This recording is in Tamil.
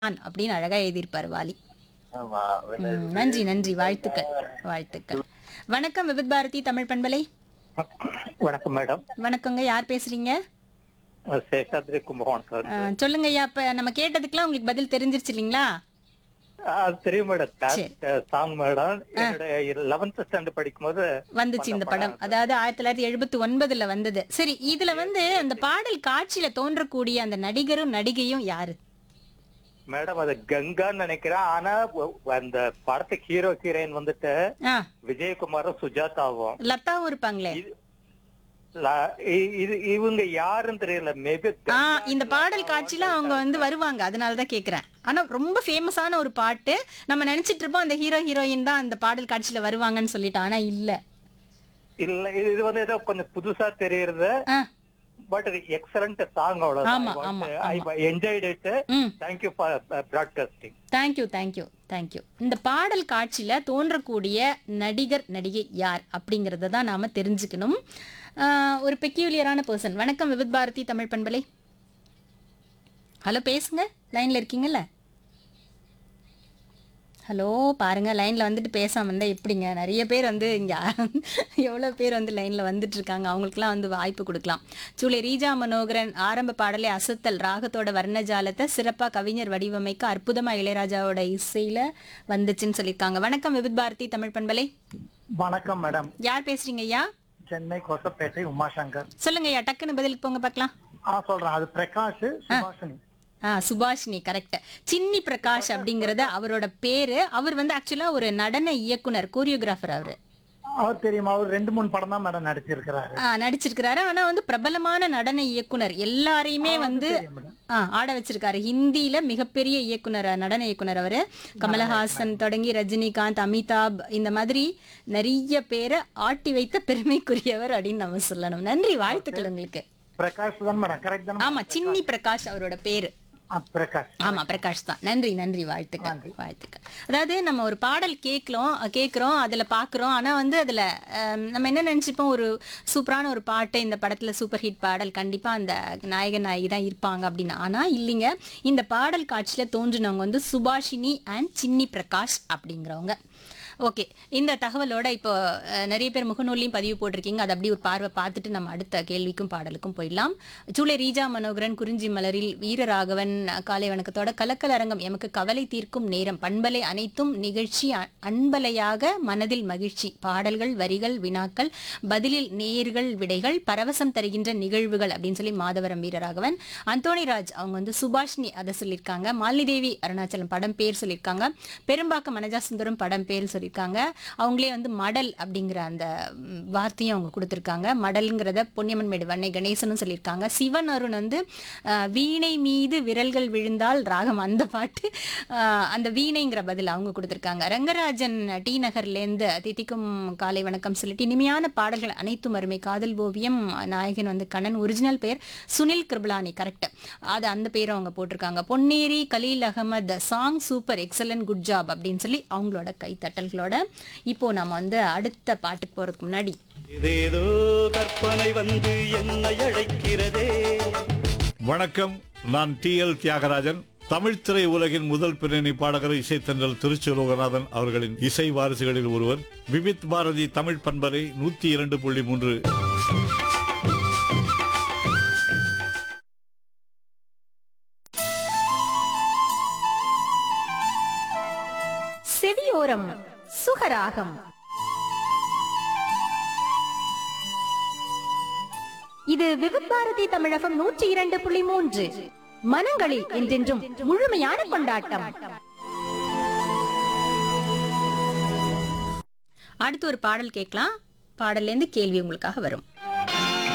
நான் அப்படின்னு அழகா எழுதியிருப்பாரு வாலி ஆமா ம், நன்றி நன்றி வாழ்த்துக்கள் வாழ்த்துக்கள் வணக்கம் விபித் பாரதி தமிழ் பண்பலை வணக்கம் மேடம் வணக்கங்க யார் பேசுறீங்க சேஷாத்ரி கும்பகோணம் சார் அஹ், சொல்லுங்க ஐயா இப்ப நம்ம கேட்டதுக்கெல்லாம் உங்களுக்கு பதில் தெரிஞ்சிருச்சு இல்லைங்களா அது தெரியும் மேடம் சரி. சாங் மேடம் என்னுடைய லெவன்த் ஸ்டாண்டர்ட் படிக்கும்போது வந்துச்சு இந்த படம் அதாவது ஆயிரத்தி தொள்ளாயிரத்தி எழுபத்தி ஒன்பதுல வந்தது சரி இதுல வந்து அந்த பாடல் காட்சியில தோன்றக்கூடிய அந்த நடிகரும் நடிகையும் யாரு மேடம் அது கங்கான்னு நினைக்கிறேன் ஆனா ஒ- அந்த படத்துக்கு ஹீரோ ஹீரோயின் வந்துட்டு ஆ விஜயகுமாரும் சுஜாதாவும் லதாவும் இருப்பாங்களே இது- ல- இ- இது இவங்க யாருன்னு தெரியல மேபி ஆ இந்த பாடல் காட்சியில அவங்க வந்து வருவாங்க அதனாலதான் கேக்குறேன் ஆனா ரொம்ப ஃபேமஸான ஒரு பாட்டு நம்ம நினைச்சிட்டு இருப்போம் அந்த ஹீரோ ஹீரோயின் தான் அந்த பாடல் காட்சியில வருவாங்கன்னு சொல்லிட்டு ஆனா இல்ல இல்ல இது வந்து ஏதோ கொஞ்சம் புதுசா தெரியுது ஆ, பட் இது எக்ஸலண்ட் சாங் ஆமா, ஆமா, அவ்வளவுதான் I enjoyed it hmm thank you for broadcasting thank you thank you thank you இந்த பாடல் காட்சியில தோன்றக்கூடிய நடிகர் நடிகை யார் அப்படிங்கறத தான் நாம தெரிஞ்சுக்கணும் ஆஹ், ஒரு பெக்யூலியரான பர்சன் வணக்கம் விவித் பாரதி தமிழ் பண்பலை ஹலோ பேசுங்க லைன்ல இருக்கீங்கல்ல ஹலோ பாருங்க லைன்ல வந்துட்டு பேசாம இருந்தா எப்படிங்க நிறைய பேர் வந்து இங்க எவ்வளவு பேர் வந்து லைன்ல வந்துட்டு இருக்காங்க அவங்களுக்குலாம் வந்து வாய்ப்பு கொடுக்கலாம் சூளை ரீஜா மனோகரன் ஆரம்ப பாடலே அசத்தல் ராகத்தோட வர்ணஜாலத்தை சிறப்பா கவிஞர் வடிவமைக்க அற்புதமா இளையராஜாவோட இசையில வந்துச்சுன்னு சொல்லியிருக்காங்க வணக்கம் விபித் பாரதி தமிழ் பண்பலை வணக்கம் மேடம் யார் பேசுறீங்க ஐயா சென்னை கொசப்பேட்டை உமாசங்கர் சொல்லுங்க ஐயா டக்குன்னு பதிலுக்கு போங்க பார்க்கலாம் ஆ சொல்றேன் அது பிரகாஷ் சுபாஷினி ஆ சுபாஷினி கரெக்ட் சின்னி பிரகாஷ் அப்படிங்கறது அவரோட பேரு அவர் வந்து ஆக்சுவலா ஒரு நடன இயக்குனர் கோரியோகிராஃபர் அவரு அவர் தெரியுமா அவர் ரெண்டு மூணு படம் தான் மேடம் நடிச்சிருக்கிறாரு ஆ, நடிச்சிருக்கிறாரு ஆனா வந்து பிரபலமான நடன இயக்குனர் எல்லாரையுமே வந்து ஆ, ஆட வச்சிருக்காரு ஹிந்தியில மிகப்பெரிய இயக்குனர் நடன இயக்குனர் அவரு கமலஹாசன் தொடங்கி ரஜினிகாந்த் அமிதாப் இந்த மாதிரி நிறைய பேரை ஆட்டி வைத்த பெருமைக்குரியவர் அப்படின்னு நம்ம சொல்லணும் நன்றி வாழ்த்துக்கள் உங்களுக்கு பிரகாஷ் தான் மேடம் கரெக்ட் தானே ஆமா சின்னி பிரகாஷ் அவரோட பேரு ஆ, பிரகாஷ் ஆமா பிரகாஷ் தான் நன்றி நன்றி வாழ்த்துக்கள் வாழ்த்துக்கள் அதாவது நம்ம ஒரு பாடல் கேட்கிறோம் கேட்குறோம் அதுல பாக்குறோம் ஆனா வந்து அதுல அஹ், நம்ம என்ன நினைச்சுப்போம் ஒரு சூப்பரான ஒரு பாட்டு இந்த படத்துல சூப்பர் ஹிட் பாடல் கண்டிப்பா அந்த நாயக நாயகி தான் இருப்பாங்க அப்படின்னு ஆனா இல்லைங்க இந்த பாடல் காட்சியில தோன்றினவங்க வந்து சுபாஷினி அண்ட் சின்னி பிரகாஷ் அப்படிங்கிறவங்க ஓகே இந்த தகவலோட இப்போ அஹ், நிறைய பேர் முகநூல்லையும் பதிவு போட்டிருக்கீங்க அது அப்படியே ஒரு பார்வை பார்த்துட்டு நம்ம அடுத்த கேள்விக்கும் பாடலுக்கும் போயிடலாம் சூளை ரீஜா மனோகரன் குறிஞ்சி மலரில் வீரராகவன் காலை வணக்கத்தோட கலக்கல் அரங்கம் எமக்கு கவலை தீர்க்கும் நேரம் பண்பலை அனைத்தும் நிகழ்ச்சி அ- அன்பலையாக மனதில் மகிழ்ச்சி பாடல்கள் வரிகள் வினாக்கள் பதிலில் நேர்கள் விடைகள் பரவசம் தருகின்ற நிகழ்வுகள் அப்படின்னு சொல்லி மாதவரம் வீரராகவன் அந்தோணி ராஜ் அவங்க வந்து சுபாஷினி அதை சொல்லியிருக்காங்க மாலினி அருணாச்சலம் படம் பேர் சொல்லியிருக்காங்க பெரும்பாக்கம் மனஜா சுந்தரம் படம் பேர் சொல்லியிருக்காங்க அவங்களே வந்து மடல் அப்படிங்கிற அந்த ம், வார்த்தையும் அவங்க கொடுத்துருக்காங்க மடல்ங்கிறத பொன்னியம்மன் மேடு வண்ணை கணேசனும் சொல்லியிருக்காங்க சிவன் அருண் வந்து அஹ், வீணை மீது விரல்கள் விழுந்தால் ராகம் அந்த பாட்டு அஹ், அந்த வீணைங்கிற பதில் அவங்க கொடுத்துருக்காங்க ரங்கராஜன் டி நகர்லேருந்து தித்திக்கும் காலை வணக்கம் சொல்லிட்டு இனிமையான பாடல்கள் அனைத்தும் அருமை காதல் ஓவியம் நாயகன் வந்து கண்ணன் ஒரிஜினல் பேர் சுனில் கிருபலானி கரெக்ட் அது அந்த பேரும் அவங்க போட்டிருக்காங்க Ponneri Khalil Ahmed song super excellent good job அப்படின்னு சொல்லி அவங்களோட கைத்தட்டல்களோட இப்போ நம்ம வந்து அடுத்த பாட்டுக்கு போறதுக்கு முன்னாடி ஏதேதோ கற்பனை வந்து என்னை அழைக்கிறதே வணக்கம் நான் டி எல் தியாகராஜன் தமிழ் திரை உலகின் முதல் பின்னணி பாடகர் இசைத்தன்றல் திருச்சி லோகநாதன் அவர்களின் இசை வாரிசுகளில் ஒருவர் விவித் பாரதி தமிழ் பண்பலை நூத்தி இரண்டு புள்ளி மூன்று செவியோரம் சுகராகம் இது விவிபாரதி தமிழகம் நூற்றி இரண்டு புள்ளி மூன்று மனங்களில் என்றென்றும் முழுமையான கொண்டாட்டம் அடுத்து ஒரு பாடல் கேட்கலாம் பாடல்ல இருந்து கேள்வி உங்களுக்காக வரும்